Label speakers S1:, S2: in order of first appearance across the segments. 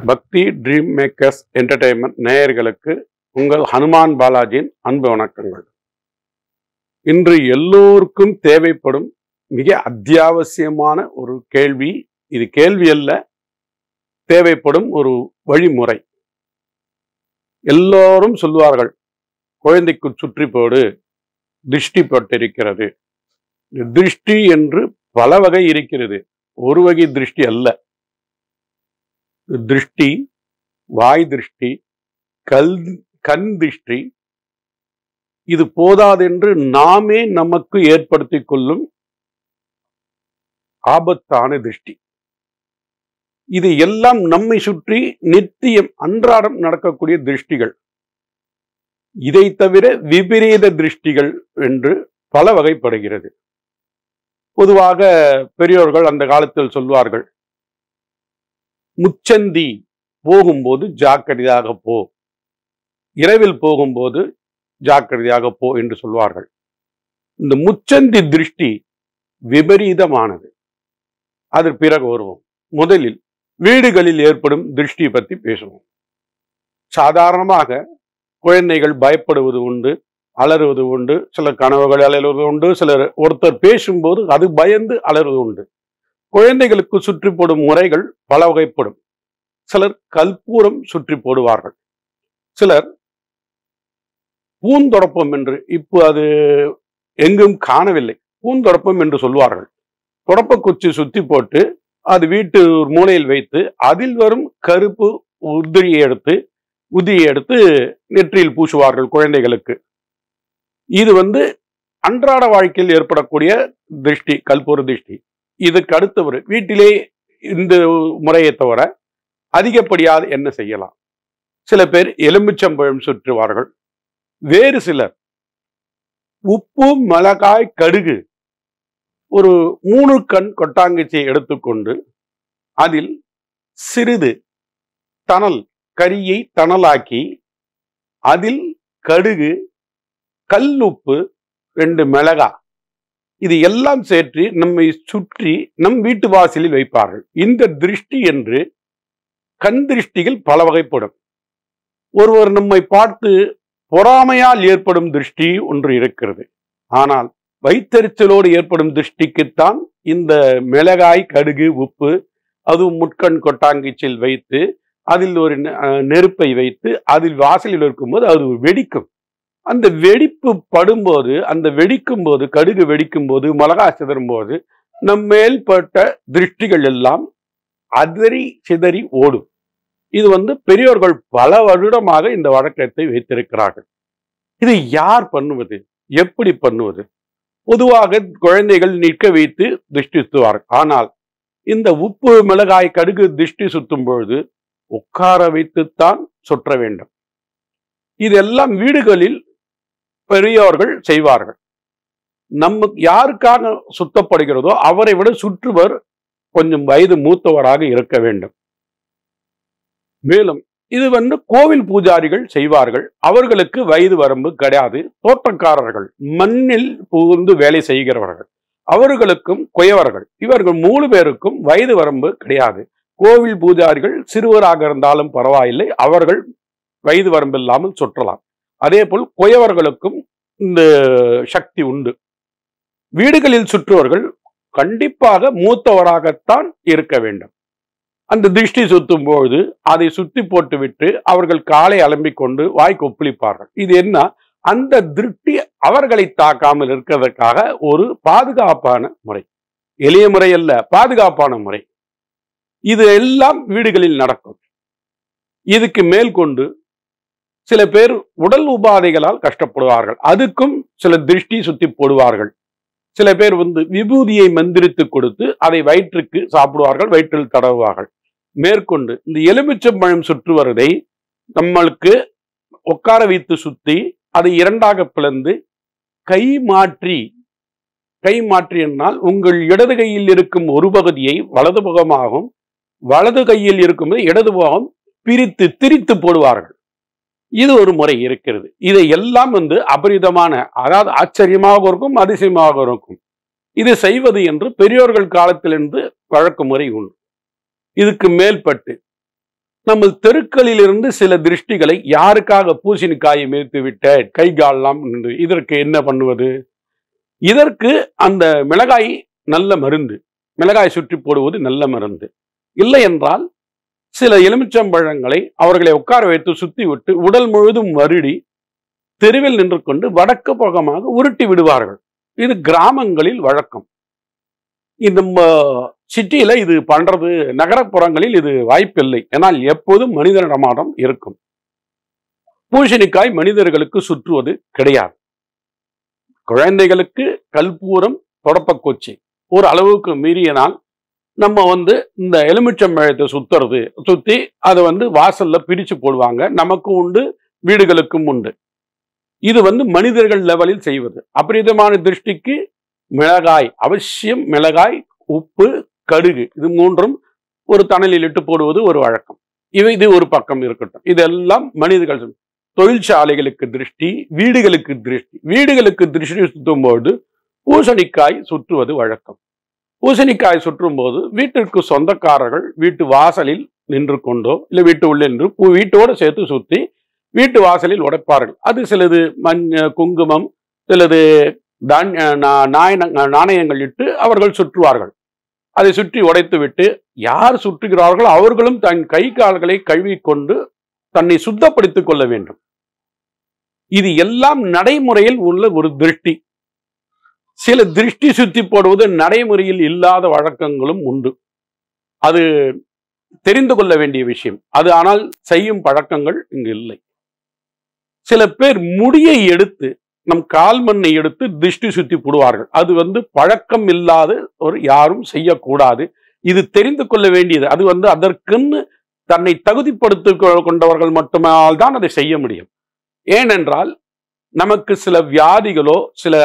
S1: பக்தி dream makers entertainment நேயர்களுக்கு உங்கள் ஹனுமான் பாலாஜியின் அன்பு வணக்கங்கள் இன்று எல்லோருக்கும் தேவைப்படும் மிக அத்தியாவசியமான ஒரு கேள்வி இது கேள்வி அல்ல தேவைப்படும் ஒரு வழிமுறை எல்லோரும் சொல்வார்கள் குழந்தைக்கு சுற்றி போடு திருஷ்டி பட்டிருக்கிறது இந்த திருஷ்டி என்று பல வகை இருக்கிறது ஒரு வகை திருஷ்டி அல்ல திருஷ்டி வாய் திருஷ்டி கல் கண் திருஷ்டி இது போதாதென்று நாமே நமக்கு ஏற்படுத்திக் கொள்ளும் ஆபத்தான திருஷ்டி இது எல்லாம் நம்மை சுற்றி நித்தியம் அன்றாடம் நடக்கக்கூடிய திருஷ்டிகள் இதை தவிர விபரீத திருஷ்டிகள் என்று பல வகைப்படுகிறது பொதுவாக பெரியோர்கள் அந்த காலத்தில் சொல்வார்கள் முச்சந்தி போகும்போது ஜாக்கிரதையாக போ இரவில் போகும்போது ஜாக்கிரதையாக போ என்று சொல்வார்கள் இந்த முச்சந்தி திருஷ்டி விபரீதமானது அது பிறகு வருவோம் முதலில் வீடுகளில் ஏற்படும் திருஷ்டி பற்றி பேசுவோம் சாதாரணமாக குழந்தைகள் பயப்படுவது உண்டு அலறுவது உண்டு சில கனவுகள் அலறுவது உண்டு சிலர் ஒருத்தர் பேசும்போது அது பயந்து அலறுவது உண்டு குழந்தைகளுக்கு சுற்றி போடும் முறைகள் பல வகைப்படும் சிலர் கல்பூரம் சுற்றி போடுவார்கள் சிலர் பூந்தொடப்பம் என்று இப்போ அது எங்கும் காணவில்லை பூந்தொடப்பம் என்று சொல்வார்கள் தொடப்ப குச்சி சுத்தி போட்டு அது வீட்டு ஒரு மூலையில் வைத்து அதில் வரும் கருப்பு உதிரியை எடுத்து உதிரியை எடுத்து நெற்றியில் பூசுவார்கள் குழந்தைகளுக்கு இது வந்து அன்றாட வாழ்க்கையில் ஏற்படக்கூடிய திருஷ்டி கல்பூர திருஷ்டி இதுக்கு அடுத்தவர் வீட்டிலே இந்த முறையை தவிர அதிகப்படியாக என்ன செய்யலாம் சில பேர் எலுமிச்சம்பழம் சுற்றுவார்கள் வேறு சிலர் உப்பு மிளகாய் கடுகு ஒரு மூணு கண் கொட்டாங்குச்சியை எடுத்துக்கொண்டு அதில் சிறிது தணல் கரியை தணலாக்கி அதில் கடுகு கல்லுப்பு ரெண்டு மிளகா இது எல்லாம் சேர்த்து நம்மை சுற்றி நம் வீட்டு வாசலில் வைப்பார்கள் இந்த திருஷ்டி என்று கண் திருஷ்டிகள் பல வகைப்படும் ஒருவர் நம்மை பார்த்து பொறாமையால் ஏற்படும் திருஷ்டி ஒன்று இருக்கிறது ஆனால் வைத்தறிச்சலோடு ஏற்படும் திருஷ்டிக்குத்தான் இந்த மிளகாய் கடுகு உப்பு அதுவும் முட்கண் கொட்டாங்கீச்சில் வைத்து அதில் ஒரு நெருப்பை வைத்து அதில் வாசலில் இருக்கும்போது அது வெடிக்கும் அந்த வெடிப்பு படும்போது அந்த வெடிக்கும் போது கடுகு வெடிக்கும் போது மிளகா சிதறும் போது நம் மேல்பட்ட திருஷ்டிகள் எல்லாம் அதறி சிதறி ஓடும் இது வந்து பெரியோர்கள் பல வருடமாக இந்த வழக்கத்தை வைத்திருக்கிறார்கள் இது யார் பண்ணுவது எப்படி பண்ணுவது பொதுவாக குழந்தைகள் நிற்க வைத்து திருஷ்டி சுத்துவார்கள் ஆனால் இந்த உப்பு மிளகாய் கடுகு திருஷ்டி சுத்தும் பொழுது உட்கார வைத்துத்தான் சுற்ற வேண்டும் இதெல்லாம் வீடுகளில் பெரியோர்கள் செய்வார்கள் நம்ம யாருக்காக சுத்தப்படுகிறதோ அவரை விட சுற்றுவர் கொஞ்சம் வயது மூத்தவராக இருக்க வேண்டும் மேலும் இது வந்து கோவில் பூஜாரிகள் செய்வார்கள் அவர்களுக்கு வயது வரம்பு கிடையாது தோட்டக்காரர்கள் மண்ணில் புகுந்து வேலை செய்கிறவர்கள் அவர்களுக்கும் குயவர்கள் இவர்கள் மூணு பேருக்கும் வயது வரம்பு கிடையாது கோவில் பூஜாரிகள் சிறுவராக இருந்தாலும் பரவாயில்லை அவர்கள் வயது வரம்பு இல்லாமல் சுற்றலாம் அதே போல் குயவர்களுக்கும் இந்த சக்தி உண்டு வீடுகளில் சுற்றுவர்கள் கண்டிப்பாக மூத்தவராகத்தான் இருக்க வேண்டும் அந்த திருஷ்டி சுத்தும் பொழுது அதை சுத்தி போட்டுவிட்டு அவர்கள் காலை அலம்பிக் கொண்டு வாய் கொப்பளிப்பார்கள் இது என்ன அந்த திருஷ்டி அவர்களை தாக்காமல் இருக்கிறதுக்காக ஒரு பாதுகாப்பான முறை எளிய முறை அல்ல பாதுகாப்பான முறை இது எல்லாம் வீடுகளில் நடக்கும் இதுக்கு மேல் கொண்டு சில பேர் உடல் உபாதைகளால் கஷ்டப்படுவார்கள் அதுக்கும் சில திருஷ்டி சுத்தி போடுவார்கள் சில பேர் வந்து விபூதியை மந்திரித்து கொடுத்து அதை வயிற்றுக்கு சாப்பிடுவார்கள் வயிற்றில் தடவுவார்கள் மேற்கொண்டு இந்த எலுமிச்சம்பழம் சுற்றுவதை நம்மளுக்கு உட்கார வைத்து சுத்தி அதை இரண்டாக பிளந்து கை மாற்றி கை மாற்றி என்னால் உங்கள் இடது கையில் இருக்கும் ஒரு பகுதியை வலது முகமாகவும் வலது கையில் இருக்கும் இடது முகம் பிரித்து திரித்து போடுவார்கள் இது ஒரு முறை இருக்கிறது இதை எல்லாம் வந்து அபரிதமான அதாவது ஆச்சரியமாக இருக்கும் அதிசயமாக இருக்கும் இது செய்வது என்று பெரியோர்கள் காலத்திலிருந்து வழக்கு முறை உண்டு இதுக்கு மேல்பட்டு நம்ம தெருக்களில் இருந்து சில திருஷ்டிகளை யாருக்காக பூசணிக்காயை மிதித்து விட்ட கை காலெல்லாம் நின்று இதற்கு என்ன பண்ணுவது இதற்கு அந்த மிளகாய் நல்ல மருந்து மிளகாய் சுற்றி போடுவது நல்ல மருந்து இல்லை என்றால் சில எலுமிச்சம்பழங்களை அவர்களை உட்கார வைத்து சுத்தி விட்டு உடல் முழுதும் வருடி தெருவில் நின்று கொண்டு வடக்கு பக்கமாக உருட்டி விடுவார்கள் இது கிராமங்களில் வழக்கம் இந்த சிட்டியில இது பண்றது நகரப்புறங்களில் இது வாய்ப்பில்லை ஏன்னால் எப்போதும் மனித நடமாட்டம் இருக்கும் பூசணிக்காய் மனிதர்களுக்கு சுற்றுவது கிடையாது குழந்தைகளுக்கு கல்பூரம் தொடப்பக்கொச்சி ஒரு அளவுக்கு மீறியனால் நம்ம வந்து இந்த எலுமிச்சம்பழத்தை சுத்துறது சுத்தி அதை வந்து வாசல்ல பிரிச்சு போடுவாங்க நமக்கும் உண்டு வீடுகளுக்கும் உண்டு இது வந்து மனிதர்கள் லெவலில் செய்வது அபரிதமான திருஷ்டிக்கு மிளகாய் அவசியம் மிளகாய் உப்பு கடுகு இது மூன்றும் ஒரு தணலில் இட்டு போடுவது ஒரு வழக்கம் இவை இது ஒரு பக்கம் இருக்கட்டும் இதெல்லாம் மனிதர்கள் செய்யும். தொழிற்சாலைகளுக்கு திருஷ்டி வீடுகளுக்கு திருஷ்டி வீடுகளுக்கு திருஷ்டி சுத்தும் போது பூசணிக்காய் சுற்றுவது வழக்கம் பூசணிக்காய் சுற்றும் போது வீட்டிற்கு சொந்தக்காரர்கள் வீட்டு வாசலில் நின்று கொண்டோ இல்லை வீட்டு உள்ளே நின்று பூ வீட்டோடு சேர்த்து சுத்தி வீட்டு வாசலில் உடைப்பார்கள் அது சிலது மண் குங்குமம் சிலது தான் நா- நாயன- நாணயங்கள் இட்டு அவர்கள் சுற்றுவார்கள் அதை சுற்றி உடைத்து விட்டு யார் சுற்றுகிறார்களோ அவர்களும் தன் கை கால்களை கழுவிக்கொண்டு தன்னை சுத்தப்படுத்திக் கொள்ள வேண்டும் இது எல்லாம் நடைமுறையில் உள்ள ஒரு திருஷ்டி சில திருஷ்டி சுத்தி போடுவது நடைமுறையில் இல்லாத வழக்கங்களும் உண்டு அது தெரிந்து கொள்ள வேண்டிய விஷயம் அது ஆனால் செய்யும் பழக்கங்கள் இங்கு இல்லை சில பேர் முடியை எடுத்து நம் கால் மண்ணை எடுத்து திருஷ்டி சுத்தி போடுவார்கள் அது வந்து பழக்கம் இல்லாத ஒரு யாரும் செய்யக்கூடாது இது தெரிந்து கொள்ள வேண்டியது அது வந்து அதற்குன்னு தன்னை தகுதிப்படுத்தி கொண்டவர்கள் மட்டுமால் தான் அதை செய்ய முடியும் ஏனென்றால் நமக்கு சில வியாதிகளோ சில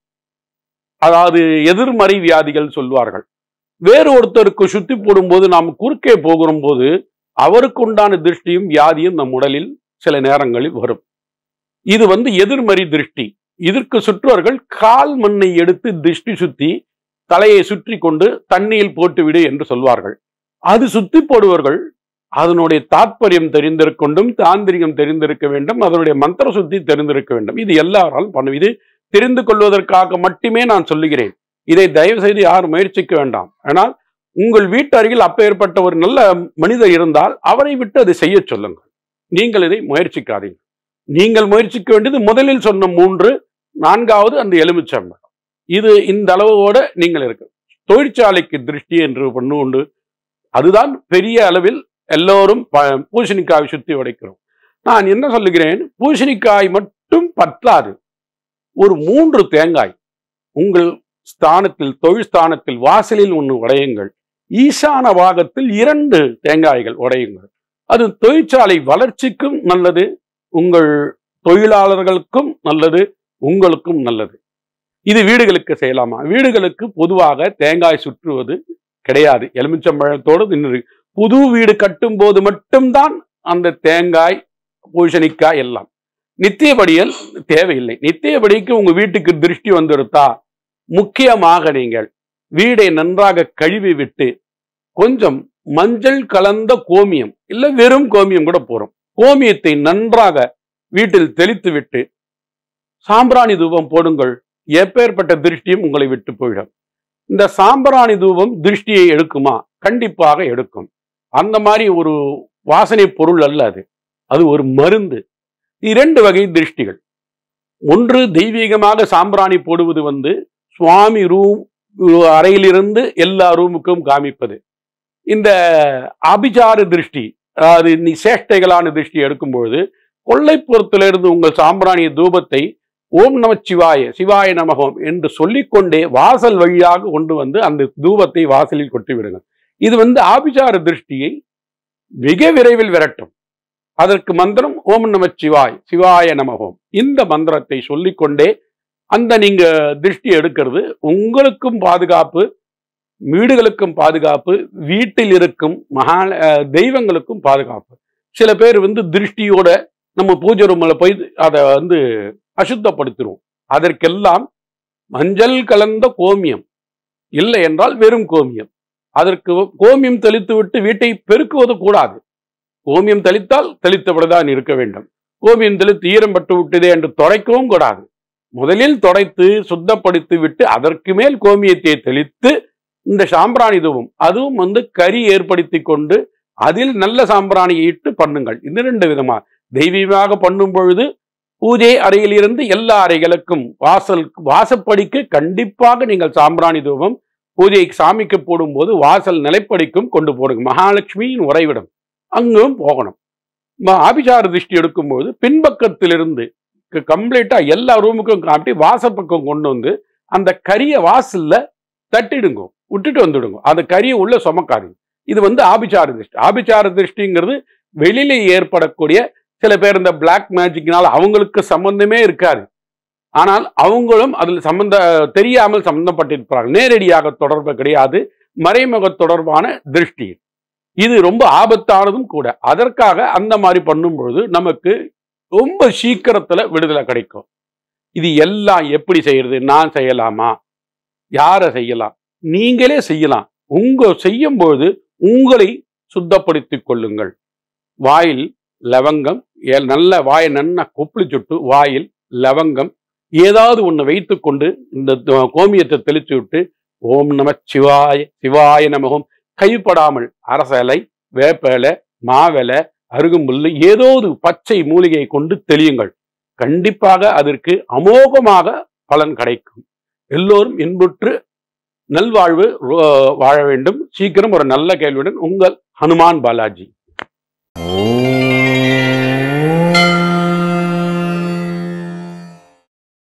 S1: அதாவது எதிர்மறை வியாதிகள் சொல்வார்கள் வேறு ஒருத்தருக்கு சுத்தி போடும்போது நாம் குறுக்கே போகிற போது அவருக்கு உண்டான திருஷ்டியும் வியாதியும் நம் உடலில் சில நேரங்களில் வரும் இது வந்து எதிர்மறை திருஷ்டி இதற்கு சுற்றுவர்கள் கால் மண்ணை எடுத்து திருஷ்டி சுத்தி தலையை சுற்றி கொண்டு தண்ணியில் போட்டுவிடு என்று சொல்வார்கள் அது சுத்தி போடுவர்கள் அதனுடைய தாற்பயம் தெரிந்திருக்கொண்டும் தாந்திரிகம் தெரிந்திருக்க வேண்டும் அதனுடைய மந்திர சுத்தி தெரிந்திருக்க வேண்டும் இது எல்லாராலும் பண்ணும் இது தெரிந்து கொள்வதற்காக மட்டுமே நான் சொல்லுகிறேன் இதை தயவு செய்து யாரும் முயற்சிக்க வேண்டாம் ஆனால் உங்கள் வீட்டு அருகில் அப்பேற்பட்ட ஒரு நல்ல மனிதர் இருந்தால் அவரை விட்டு அதை செய்ய சொல்லுங்கள் நீங்கள் இதை முயற்சிக்காதீங்க நீங்கள் முயற்சிக்க வேண்டியது முதலில் சொன்ன மூன்று நான்காவது அந்த எலுமிச்சம்பழம் இது இந்த அளவோட நீங்கள் இருக்கு தொழிற்சாலைக்கு திருஷ்டி என்று ஒன்று உண்டு அதுதான் பெரிய அளவில் எல்லோரும் ப- பூசணிக்காய் சுத்தி உடைக்கிறோம் நான் என்ன சொல்லுகிறேன் பூசணிக்காய் மட்டும் பற்றாது ஒரு மூன்று தேங்காய் உங்கள் ஸ்தானத்தில் தொழில் ஸ்தானத்தில் வாசலில் ஒன்று உடையுங்கள் ஈசான பாகத்தில் இரண்டு தேங்காய்கள் உடையுங்கள் அது தொழிற்சாலை வளர்ச்சிக்கும் நல்லது உங்கள் தொழிலாளர்களுக்கும் நல்லது உங்களுக்கும் நல்லது இது வீடுகளுக்கு செய்யலாமா வீடுகளுக்கு பொதுவாக தேங்காய் சுற்றுவது கிடையாது எலுமிச்சம்பழத்தோடு நின்று புது வீடு கட்டும் போது மட்டும்தான் அந்த தேங்காய் பூசணிக்காய் எல்லாம் நித்தியபடியல் தேவையில்லை நித்தியபடிக்கு உங்க வீட்டுக்கு திருஷ்டி வந்துருத்தா முக்கியமாக நீங்கள் வீடை நன்றாக கழுவி விட்டு கொஞ்சம் மஞ்சள் கலந்த கோமியம் இல்ல வெறும் கோமியம் கூட போறோம் கோமியத்தை நன்றாக வீட்டில் தெளித்து விட்டு சாம்பிராணி தூபம் போடுங்கள் எப்பேற்பட்ட திருஷ்டியும் உங்களை விட்டு போயிடும் இந்த சாம்பிராணி தூபம் திருஷ்டியை எடுக்குமா கண்டிப்பாக எடுக்கும் அந்த மாதிரி ஒரு வாசனை பொருள் அல்ல அது அது ஒரு மருந்து இரண்டு வகை திருஷ்டிகள் ஒன்று தெய்வீகமாக சாம்பிராணி போடுவது வந்து சுவாமி ரூம் அறையிலிருந்து எல்லா ரூமுக்கும் காமிப்பது இந்த அபிச்சார திருஷ்டி அதாவது நீ சேஷ்டைகளான திருஷ்டி எடுக்கும்பொழுது கொள்ளைப்புறத்திலிருந்து உங்கள் சாம்பிராணிய தூபத்தை ஓம் நம சிவாய சிவாய நமகம் என்று சொல்லிக்கொண்டே வாசல் வழியாக கொண்டு வந்து அந்த தூபத்தை வாசலில் கொட்டி விடுங்கள் இது வந்து ஆபிசார திருஷ்டியை மிக விரைவில் விரட்டும் அதற்கு மந்திரம் ஓம் நம சிவாய் சிவாய நமகோம் இந்த மந்திரத்தை சொல்லிக்கொண்டே அந்த நீங்க திருஷ்டி எடுக்கிறது உங்களுக்கும் பாதுகாப்பு வீடுகளுக்கும் பாதுகாப்பு வீட்டில் இருக்கும் மகா அஹ், தெய்வங்களுக்கும் பாதுகாப்பு சில பேர் வந்து திருஷ்டியோட நம்ம பூஜை ரூம்ல போய் அதை வந்து அசுத்தப்படுத்திடுவோம் அதற்கெல்லாம் மஞ்சள் கலந்த கோமியம் இல்லை என்றால் வெறும் கோமியம் அதற்கு கோமியம் தெளித்து விட்டு வீட்டை பெருக்குவது கூடாது கோமியம் தெளித்தால் தெளித்தபடிதான் இருக்க வேண்டும் கோமியம் தெளித்து ஈரம் பட்டு விட்டதே என்று தொடைக்கவும் கூடாது முதலில் தொடைத்து சுத்தப்படுத்தி விட்டு அதற்கு மேல் கோமியத்தை தெளித்து இந்த சாம்பிராணி தூபம் அதுவும் வந்து கறி ஏற்படுத்தி கொண்டு அதில் நல்ல சாம்பிராணியை இட்டு பண்ணுங்கள் இது ரெண்டு விதமா தெய்வீகமாக பண்ணும் பொழுது பூஜை அறையில் இருந்து எல்லா அறைகளுக்கும் வாசல் வாசப்படிக்கு கண்டிப்பாக நீங்கள் சாம்பிராணி தூபம் பூஜை சாமிக்கு போடும்போது வாசல் நிலைப்படிக்கும் கொண்டு போடுங்க மகாலட்சுமியின் உறைவிடம் அங்கும் போகணும் ம- ஆபிசார திருஷ்டி எடுக்கும்போது பின்பக்கத்திலிருந்து கம்ப்ளீட்டா எல்லா ரூமுக்கும் காட்டி வாசப்பக்கம் கொண்டு வந்து அந்த கரிய வாசல்ல தட்டிடுங்க விட்டுட்டு வந்துடுங்க அந்த கரியை உள்ள சுமக்காதீங்க இது வந்து ஆபிசார திருஷ்டி ஆபிசார திருஷ்டிங்கிறது வெளியில ஏற்படக்கூடிய சில பேர் இந்த பிளாக் மேஜிக்னால அவங்களுக்கு சம்பந்தமே இருக்காது ஆனால் அவங்களும் அதில் சம்பந்த தெரியாமல் சம்பந்தப்பட்டிருப்பார்கள் நேரடியாக தொடர்பு கிடையாது மறைமுக தொடர்பான திருஷ்டி இது ரொம்ப ஆபத்தானதும் கூட அதற்காக அந்த மாதிரி பண்ணும் பொழுது நமக்கு ரொம்ப சீக்கிரத்துல விடுதலை கிடைக்கும் இது எல்லாம் எப்படி செய்யறது நான் செய்யலாமா யாரை செய்யலாம் நீங்களே செய்யலாம் உங்க செய்யும் பொழுது உங்களை சுத்தப்படுத்திக் கொள்ளுங்கள் வாயில் லவங்கம் ஏ- நல்ல வாயை நன்னா கொப்பளி சுட்டு வாயில் லவங்கம் ஏதாவது ஒன்று வைத்துக்கொண்டு இந்த த- கோமியத்தை தெளித்து விட்டு ஓம் நம சிவாய சிவாய நமகம் கைப்படாமல் அரசலை வேப்பலை மாவலை அருகும்புல்லு ஏதோ ஒரு பச்சை மூலிகையை கொண்டு தெளியுங்கள் கண்டிப்பாக அதற்கு அமோகமாக பலன் கிடைக்கும் எல்லோரும் இன்புற்று நல்வாழ்வு ரோ- வாழ வேண்டும் சீக்கிரம் ஒரு நல்ல கேள்வியுடன் உங்கள் ஹனுமான் பாலாஜி